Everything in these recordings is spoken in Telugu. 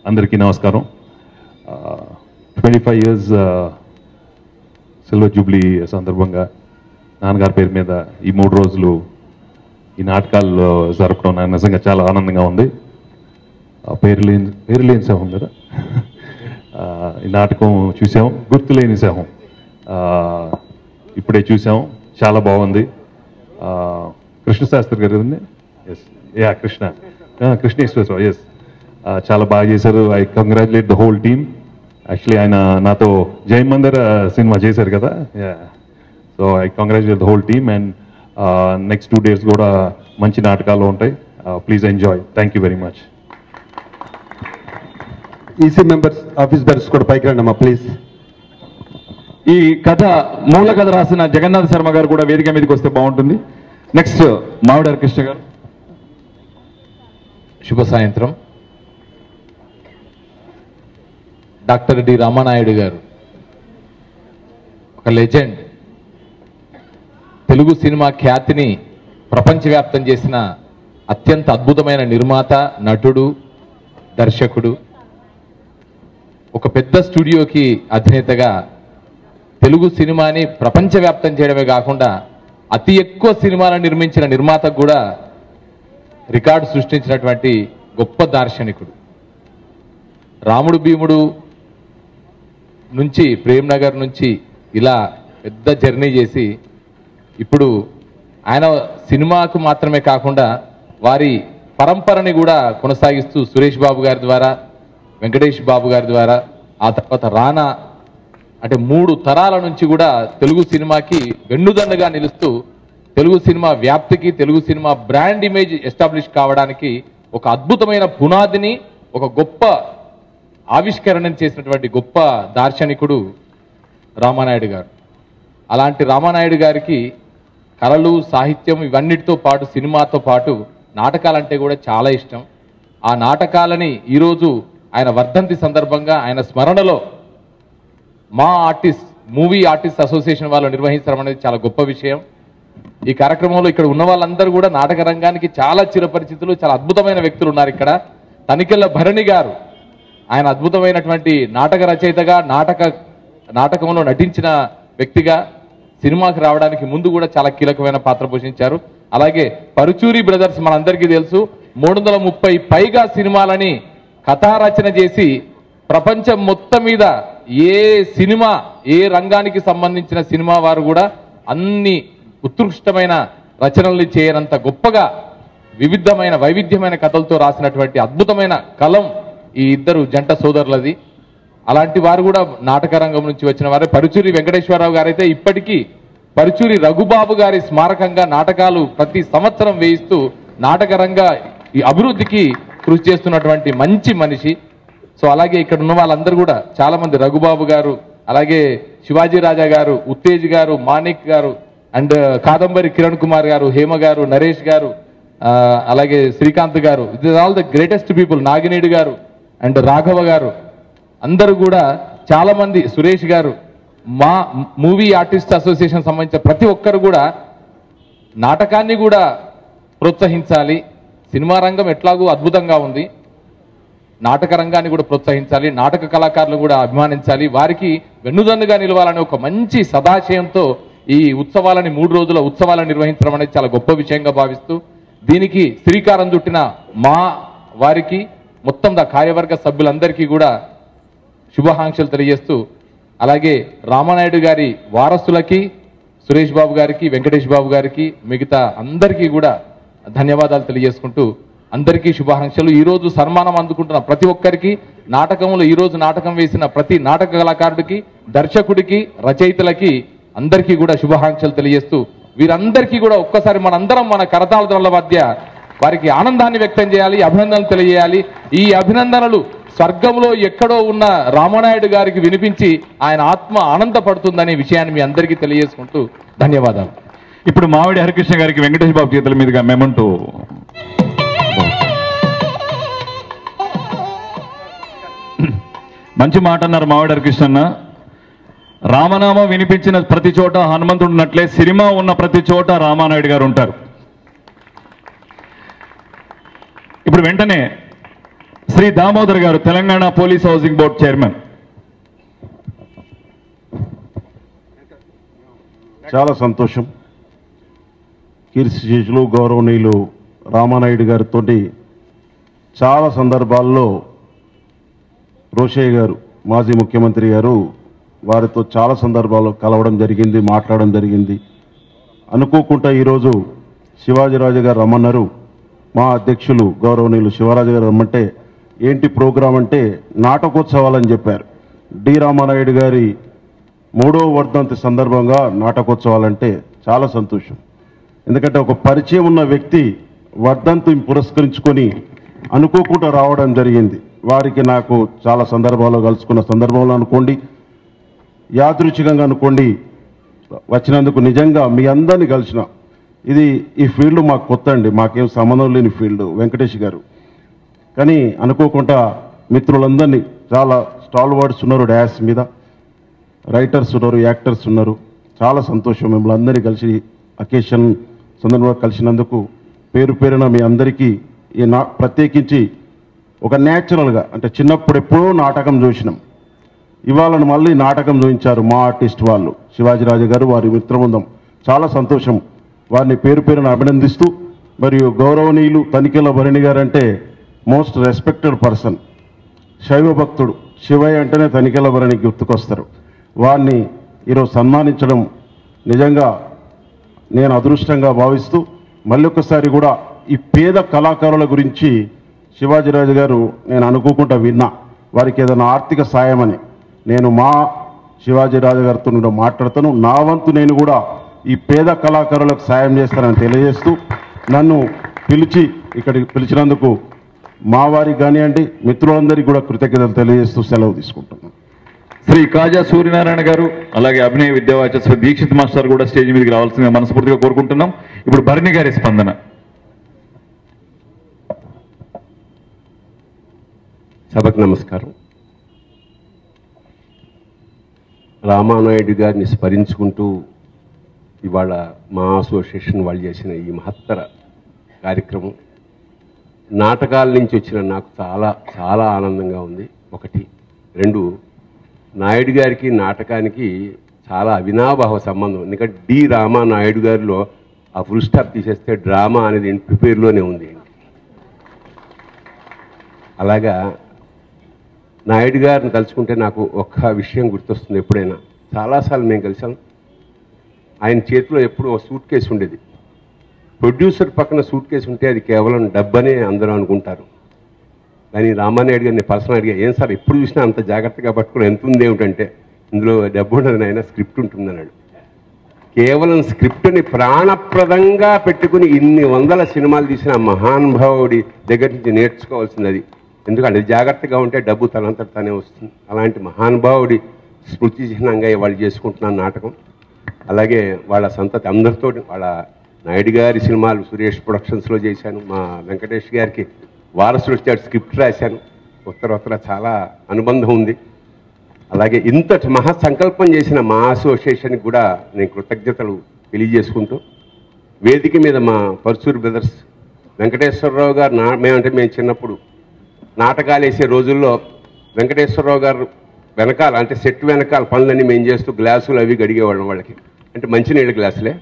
అందరికీ నమస్కారం twenty five years silver jubilee సందర్భంగా నాన్నగారి పేరు మీద ఈ మూడు రోజులు ఈ నాటకాల్లో జరపడం నాకు నిజంగా చాలా ఆనందంగా ఉంది ఆ పేరు లేని పేరు లేని సింహం కదా ఆ, ఈ నాటకం చూసాం గుర్తు లేని సింహం ఆ, ఇప్పుడే చూసాం చాలా బాగుంది ఆ, కృష్ణశాస్త్రి గారు ఎస్ యా కృష్ణ ఆ, కృష్ణేశ్వరరావు ఎస్ చాలా బాగా చేశారు I congratulate the whole team actually ఆయన నాతో జై మందర్ సినిమా చేశారు కదా yeah so I congratulate the whole team and next two days కూడా మంచి నాటకాలు ఉంటాయి please enjoy thank you very much EC members office bearers పైకి రండి అమ్మా ప్లీజ్ ఈ కథ మూల కథ రాసిన జగన్నాథ్ శర్మ గారు కూడా వేదిక మీదకి వస్తే బాగుంటుంది నెక్స్ట్ మావిడారి కృష్ణ గారు శుభ సాయంత్రం డాక్టర్ డి రామానాయుడు గారు ఒక లెజెండ్ తెలుగు సినిమా ఖ్యాతిని ప్రపంచవ్యాప్తం చేసిన అత్యంత అద్భుతమైన నిర్మాత నటుడు దర్శకుడు ఒక పెద్ద స్టూడియోకి అధినేతగా తెలుగు సినిమాని ప్రపంచవ్యాప్తం చేయడమే కాకుండా అతి ఎక్కువ సినిమాలను నిర్మించిన నిర్మాతకు కూడా రికార్డు సృష్టించినటువంటి గొప్ప దార్శనికుడు రాముడు భీముడు నుంచి ప్రేమ్ నగర్ నుంచి ఇలా పెద్ద జర్నీ చేసి ఇప్పుడు ఆయన సినిమాకు మాత్రమే కాకుండా వారి పరంపరని కూడా కొనసాగిస్తూ సురేష్ బాబు గారి ద్వారా వెంకటేష్ బాబు గారి ద్వారా ఆ తర్వాత రానా అంటే మూడు తరాల నుంచి కూడా తెలుగు సినిమాకి వెన్నుదన్నుగా నిలుస్తూ తెలుగు సినిమా వ్యాప్తికి Telugu cinema brand image establish కావడానికి ఒక అద్భుతమైన పునాదిని ఒక గొప్ప ఆవిష్కరణను చేసినటువంటి గొప్ప దార్శనికుడు రామానాయుడు గారు అలాంటి రామానాయుడు గారికి కళలు సాహిత్యం ఇవన్నిటితో పాటు సినిమాతో పాటు నాటకాలంటే కూడా చాలా ఇష్టం ఆ నాటకాలని ఈరోజు ఆయన వర్ధంతి సందర్భంగా ఆయన స్మరణలో మా ఆర్టిస్ట్ మూవీ ఆర్టిస్ట్ అసోసియేషన్ వాళ్ళు నిర్వహించడం అనేది చాలా గొప్ప విషయం ఈ కార్యక్రమంలో ఇక్కడ ఉన్న వాళ్ళందరూ కూడా నాటక రంగానికి చాలా చిరపరిచితులు చాలా అద్భుతమైన వ్యక్తులు ఉన్నారు ఇక్కడ తనికెళ్ళ భరణి గారు ఆయన అద్భుతమైనటువంటి నాటక రచయితగా నాటక నాటకంలో నటించిన వ్యక్తిగా సినిమాకి రావడానికి ముందు కూడా చాలా కీలకమైన పాత్ర పోషించారు అలాగే పరుచూరి బ్రదర్స్ మనందరికీ తెలుసు మూడు వందల ముప్పై పైగా సినిమాలని కథారచన చేసి ప్రపంచం మొత్తం మీద ఏ సినిమా ఏ రంగానికి సంబంధించిన సినిమా వారు కూడా అన్ని ఉత్కృష్టమైన రచనల్ని చేయనంత గొప్పగా వివిధమైన వైవిధ్యమైన కథలతో రాసినటువంటి అద్భుతమైన కలం ఈ ఇద్దరు జంట సోదరులది అలాంటి వారు కూడా నాటక రంగం నుంచి వచ్చిన వారే పరుచూరి వెంకటేశ్వరరావు గారైతే ఇప్పటికీ పరుచూరి రఘుబాబు గారి స్మారకంగా నాటకాలు ప్రతి సంవత్సరం వేయిస్తూ నాటక రంగ ఈ అభివృద్ధికి కృషి చేస్తున్నటువంటి మంచి మనిషి సో అలాగే ఇక్కడ ఉన్న వాళ్ళందరూ కూడా చాలా మంది రఘుబాబు గారు అలాగే శివాజీ రాజా గారు ఉత్తేజ్ గారు మాణిక్ గారు అండ్ కాదంబరి కిరణ్ కుమార్ గారు హేమ గారు నరేష్ గారు ఆ, అలాగే శ్రీకాంత్ గారు ఇది all the greatest people Nagineedu గారు అండ్ రాఘవ గారు అందరూ కూడా చాలా మంది సురేష్ గారు మా మూవీ ఆర్టిస్ట్ అసోసియేషన్ సంబంధించిన ప్రతి ఒక్కరు కూడా నాటకాన్ని కూడా ప్రోత్సహించాలి సినిమా రంగం ఎట్లాగూ అద్భుతంగా ఉంది నాటక రంగాన్ని కూడా ప్రోత్సహించాలి నాటక కళాకారులు కూడా అభిమానించాలి వారికి వెన్నుదన్నుగా నిలవాలనే ఒక మంచి సదాశయంతో ఈ ఉత్సవాలని మూడు రోజుల ఉత్సవాలను నిర్వహించడం అనేది చాలా గొప్ప విషయంగా భావిస్తూ దీనికి శ్రీకారం చుట్టిన మా వారికి మొత్తం దా కార్యవర్గ సభ్యులందరికీ కూడా శుభాకాంక్షలు తెలియజేస్తూ అలాగే రామానాయుడు గారి వారసులకి సురేష్ బాబు గారికి వెంకటేష్ బాబు గారికి మిగతా అందరికీ కూడా ధన్యవాదాలు తెలియజేసుకుంటూ అందరికీ శుభాకాంక్షలు ఈ రోజు సన్మానం అందుకుంటున్న ప్రతి ఒక్కరికి నాటకంలో ఈ రోజు నాటకం వేసిన ప్రతి నాటక కళాకారుడికి దర్శకుడికి రచయితలకి అందరికీ కూడా శుభాకాంక్షలు తెలియజేస్తూ వీరందరికీ కూడా ఒక్కసారి మనందరం మన కరతాళ మధ్య వారికి ఆనందాన్ని వ్యక్తం చేయాలి అభినందనలు తెలియజేయాలి ఈ అభినందనలు స్వర్గంలో ఎక్కడో ఉన్న రామనాయుడు గారికి వినిపించి ఆయన ఆత్మ ఆనందపడుతుందనే విషయాన్ని మీ అందరికీ తెలియజేసుకుంటూ ధన్యవాదాలు ఇప్పుడు మావిడి హరికృష్ణ గారికి వెంకటేష్ బాబు చేతుల మీదుగా మెమంటో మంచి మాట అన్నారు మావిడి హరికృష్ణ అన్న రామనామం వినిపించిన ప్రతి చోట హనుమంతుడు ఉన్నట్లే సినిమా ఉన్న ప్రతి చోట రామానాయుడు గారు ఉంటారు ఇప్పుడు వెంటనే శ్రీ దామోదర్ గారు Telangana police housing board chairman చాలా సంతోషం కీర్తిశేషులు గౌరవనీయులు రామానాయుడు గారితో చాలా సందర్భాల్లో రోషయ్య గారు మాజీ ముఖ్యమంత్రి గారు వారితో చాలా సందర్భాల్లో కలవడం జరిగింది మాట్లాడడం జరిగింది అనుకోకుండా ఈరోజు శివాజీరాజు గారు రమ్మన్నారు మా అధ్యక్షులు గౌరవనీయులు శివరాజు గారు రమ్మంటే ఏంటి ప్రోగ్రాం అంటే నాటకోత్సవాలని చెప్పారు డి రామానాయుడు గారి మూడో వర్ధంతి సందర్భంగా నాటకోత్సవాలంటే చాలా సంతోషం ఎందుకంటే ఒక పరిచయం ఉన్న వ్యక్తి వర్ధంతిని పురస్కరించుకొని అనుకోకుండా రావడం జరిగింది వారికి నాకు చాలా సందర్భాల్లో కలుసుకున్న సందర్భంలో అనుకోండి యాదృచ్ఛికంగా అనుకోండి వచ్చినందుకు నిజంగా మీ అందరిని కలిసిన ఇది ఈ ఫీల్డ్ మాకు కొత్త అండి మాకేం సంబంధం లేని ఫీల్డ్ వెంకటేష్ గారు కానీ అనుకోకుండా మిత్రులందరినీ చాలా స్టాల్ వర్డ్స్ ఉన్నారు డ్యాస్ మీద రైటర్స్ ఉన్నారు యాక్టర్స్ ఉన్నారు చాలా సంతోషం మిమ్మల్ని అందరినీ కలిసి అకేషన్ సందర్భంగా కలిసినందుకు పేరు పేరున మీ అందరికీ ఈ నా ప్రత్యేకించి ఒక న్యాచురల్గా అంటే చిన్నప్పుడు ఎప్పుడో నాటకం చూసినాం ఇవాళ మళ్ళీ నాటకం చూపించారు మా ఆర్టిస్ట్ వాళ్ళు శివాజీరాజు గారు వారి మిత్రబృందం చాలా సంతోషం వారిని పేరు పేరున అభినందిస్తూ మరియు గౌరవనీయులు తనిఖీల భరణి గారు అంటే మోస్ట్ రెస్పెక్టెడ్ పర్సన్ శైవ భక్తుడు శివయ్య అంటేనే తనిఖీల భరణి గుర్తుకొస్తారు వారిని ఈరోజు సన్మానించడం నిజంగా నేను అదృష్టంగా భావిస్తూ మళ్ళీ ఒకసారి కూడా ఈ పేద కళాకారుల గురించి శివాజీరాజు గారు నేను అనుకోకుండా విన్నా వారికి ఏదైనా ఆర్థిక సాయం అని నేను మా శివాజీరాజు గారితో కూడా మాట్లాడతాను నా వంతు నేను కూడా ఈ పేద కళాకారులకు సాయం చేస్తానని తెలియజేస్తూ నన్ను పిలిచి ఇక్కడికి పిలిచినందుకు మా వారికి కానివ్వండి మిత్రులందరికీ కూడా కృతజ్ఞతలు తెలియజేస్తూ సెలవు తీసుకుంటున్నాను శ్రీ కాజా సూర్యనారాయణ గారు అలాగే అభినయ విద్యావాచ శ్రీ దీక్షిత్ మాస్టర్ కూడా స్టేజ్ మీదకి రావాల్సిందిగా మనస్ఫూర్తిగా కోరుకుంటున్నాం ఇప్పుడు భరణి గారి స్పందన సభకు నమస్కారం రామానాయుడు గారిని స్మరించుకుంటూ ఇవాళ మా అసోసియేషన్ వాళ్ళు చేసిన ఈ మహత్తర కార్యక్రమం నాటకాల నుంచి వచ్చిన నాకు చాలా చాలా ఆనందంగా ఉంది ఒకటి రెండు నాయుడు గారికి నాటకానికి చాలా అవినాభావ సంబంధం ఎందుకంటే డి రామానాయుడు గారిలో ఆ ఫుల్ స్టాప్ తీసేస్తే డ్రామా అనేది ఇంటి పేరులోనే ఉంది అలాగా నాయుడు గారిని తలుచుకుంటే నాకు ఒక్క విషయం గుర్తొస్తుంది ఎప్పుడైనా చాలాసార్లు మేము కలిసాం ఆయన చేతిలో ఎప్పుడు ఒక సూట్ కేసు ఉండేది ప్రొడ్యూసర్ పక్కన సూట్ కేసు ఉంటే అది కేవలం డబ్బనే అందరూ అనుకుంటారు కానీ రామానాయుడు గారిని పర్సనల్ అడిగా ఏం సార్ ఎప్పుడు చూసినా అంత జాగ్రత్తగా పట్టుకుని ఎంత ఉంది ఏమిటంటే ఇందులో డబ్బు ఉండదు ఆయన స్క్రిప్ట్ ఉంటుందన్నాడు కేవలం స్క్రిప్ట్ని ప్రాణప్రదంగా పెట్టుకుని ఇన్ని వందల సినిమాలు తీసిన ఆ మహానుభావుడి దగ్గర నుంచి నేర్చుకోవాల్సింది అది ఎందుకంటే జాగ్రత్తగా ఉంటే డబ్బు తనంతట తానే వస్తుంది అలాంటి మహానుభావుడి స్మృతి చిహ్నంగా వాళ్ళు చేసుకుంటున్న నాటకం అలాగే వాళ్ళ సంతతి అందరితో వాళ్ళ నాయుడు గారి సినిమాలు సురేష్ ప్రొడక్షన్స్లో చేశాను మా వెంకటేష్ గారికి వారసుడు వచ్చాడు స్క్రిప్ట్ రాశాను ఉత్తర ఉత్తర చాలా అనుబంధం ఉంది అలాగే ఇంతటి మహా సంకల్పం చేసిన మా అసోసియేషన్కి కూడా నేను కృతజ్ఞతలు తెలియజేసుకుంటూ వేదిక మీద మా పర్సూర్ బ్రదర్స్ వెంకటేశ్వరరావు గారు నా మేమంటే మేము చిన్నప్పుడు నాటకాలు వేసే రోజుల్లో వెంకటేశ్వరరావు గారు వెనకాల అంటే సెట్ వెనకాల పనులన్నీ మేము చేస్తూ గ్లాసులు అవి గడిగేవాళ్ళం వాళ్ళకి అంటే మంచినీళ్ళ గ్లాసులే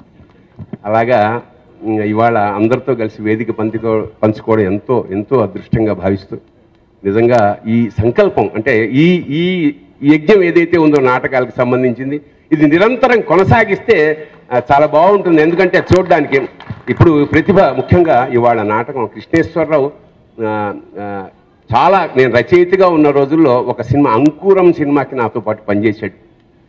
అలాగా ఉమ్, ఇవాళ అందరితో కలిసి వేదిక పంచుకో పంచుకోవడం ఎంతో ఎంతో అదృష్టంగా భావిస్తూ నిజంగా ఈ సంకల్పం అంటే ఈ ఈ ఈ యజ్ఞం ఏదైతే ఉందో నాటకాలకు సంబంధించింది ఇది నిరంతరం కొనసాగిస్తే ఆ, చాలా బాగుంటుంది ఎందుకంటే చూడడానికి ఇప్పుడు ప్రతిభ ముఖ్యంగా ఇవాళ నాటకం కృష్ణేశ్వరరావు ఆ, ఆ, చాలా నేను రచయితగా ఉన్న రోజుల్లో ఒక సినిమా అంకురం సినిమాకి నాతో పాటు పనిచేశాడు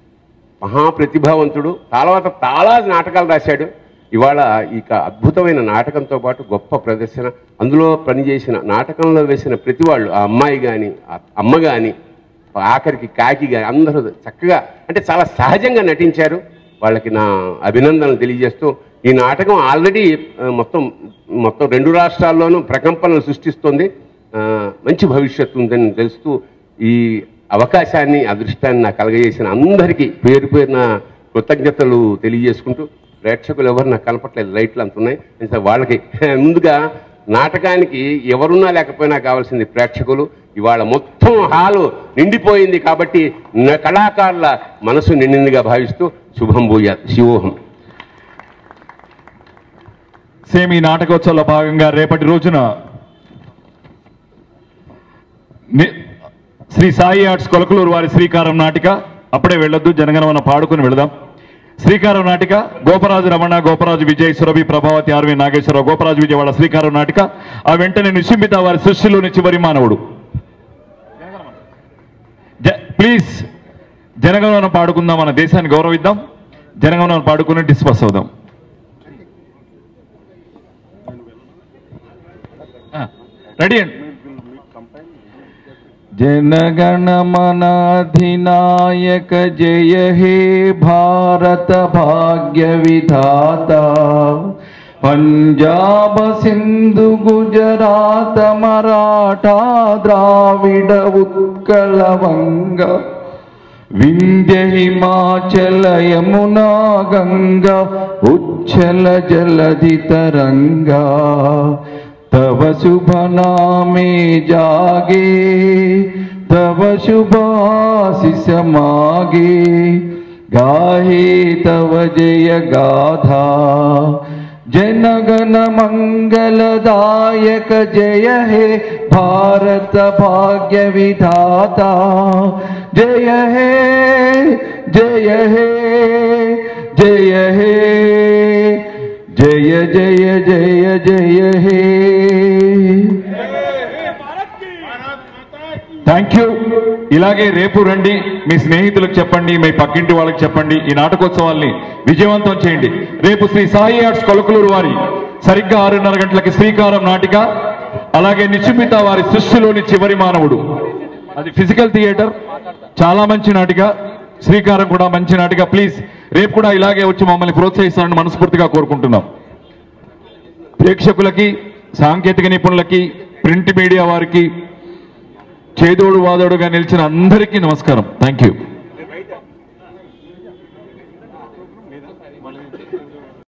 మహాప్రతిభావంతుడు తర్వాత చాలా నాటకాలు రాశాడు ఇవాళ ఇక అద్భుతమైన నాటకంతో పాటు గొప్ప ప్రదర్శన అందులో పనిచేసిన నాటకంలో వేసిన ప్రతి వాళ్ళు ఆ అమ్మాయి కానీ ఆ అమ్మ కానీ ఆఖరికి కాకి కానీ అందరూ చక్కగా అంటే చాలా సహజంగా నటించారు వాళ్ళకి నా అభినందనలు తెలియజేస్తూ ఈ నాటకం ఆల్రెడీ ఆ, మొత్తం మొత్తం రెండు రాష్ట్రాల్లోనూ ప్రకంపనలు సృష్టిస్తుంది ఆ, మంచి భవిష్యత్తు ఉందని తెలుస్తూ ఈ అవకాశాన్ని అదృష్టాన్ని నాకు కలగజేసిన అందరికీ పేరు పేరున కృతజ్ఞతలు తెలియజేసుకుంటూ ప్రేక్షకులు ఎవరు నాకు కనపట్లేదు లైట్లు అంత ఉన్నాయి ఇంకా వాళ్ళకి ముందుగా నాటకానికి ఎవరున్నా లేకపోయినా కావాల్సింది ప్రేక్షకులు ఇవాళ మొత్తం హాలు నిండిపోయింది కాబట్టి న- కళాకారుల మనసు నిండిందిగా భావిస్తూ శుభం భూయాత్ శివోహం సేమ్ ఈ నాటకోత్సవంలో భాగంగా రేపటి రోజున ని- శ్రీ సాయి ఆర్ట్స్ కొలకలూరు వారి శ్రీకారం నాటిక అప్పుడే వెళ్ళొద్దు జనగణమన పాడుకుని వెళదాం శ్రీకారం నాటిక గోపరాజు రమణ గోపరాజు విజయ్ సురభి ప్రభావతి ఆర్వి నాగేశ్వరరావు గోపరాజు విజయ్ వాళ్ళ శ్రీకారం నాటిక ఆ వెంటనే నిశింబిత వారి సృష్టిలోని చివరి మానవుడు జ- ప్లీజ్ జనగణమన పాడుకుందాం మన దేశాన్ని గౌరవిద్దాం జనగణమన పాడుకుని డిస్పస్ అవుదాం రెడీ అండి जनगणमनाधिनायक जय हे भारत भाग्य विधाता पंजाब सिंधु गुजरात मराठा द्राविड उत्कल वंग विंध्य हिमाचल यमुना गंगा उच्छल जलधि तरंगा तव शुभ नामे जागे तव शुभाशिष मागे गाहे तव जय गाथा जनगण मंगलदायक जय हे भारत भाग्य विधाता जय हे जय हे जय हे जय जय जय जय हे థ్యాంక్ యూ ఇలాగే రేపు రండి మీ స్నేహితులకు చెప్పండి మీ పక్కింటి వాళ్ళకి చెప్పండి ఈ నాటకోత్సవాల్ని విజయవంతం చేయండి రేపు శ్రీ సాయి ఆర్ట్స్ కొలకలూరు వారి సరిగ్గా ఆరున్నర గంటలకి శ్రీకారం నాటిక అలాగే నిశిమిత వారి సృష్టిలోని చివరి మానవుడు అది ఫిజికల్ థియేటర్ చాలా మంచి నాటిక శ్రీకారం కూడా మంచి నాటిక ప్లీజ్ రేపు కూడా ఇలాగే వచ్చి మమ్మల్ని ప్రోత్సహిస్తారని మనస్ఫూర్తిగా కోరుకుంటున్నాం ప్రేక్షకులకి సాంకేతిక నిపుణులకి ప్రింట్ మీడియా వారికి చేదోడు వాదోడుగా నిలిచిన అందరికీ నమస్కారం థ్యాంక్ యూ